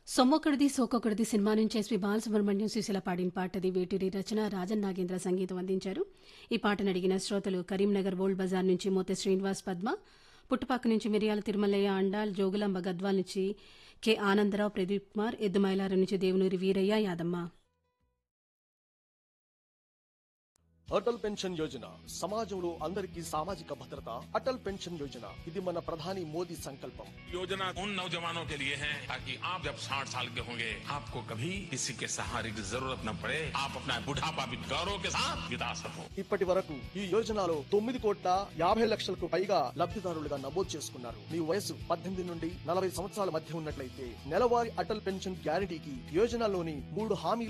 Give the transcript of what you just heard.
సొమ్మొకడిది Sokokadidi cinema నుంచి SP Balasubrahmanyam Susheela పాడిన పాటది వేటిరి రచన రాజన్ నాగేంద్ర సంగీతం అందించారు ఈ పాటను అడిగిన శ్రోతలు కరీంనగర్ ఓల్డ్ బజార్ నుంచి మోతే శ్రీనివాస్ పద్మ పుట్టుపాక నుంచి మిరియాల తిరుమలయ్య అండాల్ జోగులాంబ గద్వాల్ నుంచి కె ఆనందరావు ప్రదీప్ కుమార్ ఎద్దుమైలారం నుంచి దేవునూరి వీరయ్య యాదమ్మ అటల్ పెన్షన్ యోజన సమాజంలో అందరికీ సామాజిక భద్రత అటల్ పెన్షన్ యోజన ఇది మన ప్రధాని మోదీ సంకల్పం योजना उन नौजवानों के लिए है ताकि आप जब 60 साल के होंगे आपको कभी किसी के सहारे की जरूरत न पड़े आप अपना बुढ़ापा भी गौरव के साथ बिता सको ఇప్పటి వరకు ఈ యోజనలో తొమ్మిది కోట్ల యాభై లక్షలకు పైగా లబ్ధిదారులుగా నమోదు చేసుకున్నారు మీ వయసు పద్దెనిమిది నుండి నలభై సంవత్సరాల మధ్య ఉన్నట్లయితే నెలవారీ అటల్ పెన్షన్ గ్యారంటీకి యోజనలోని మూడు హామీల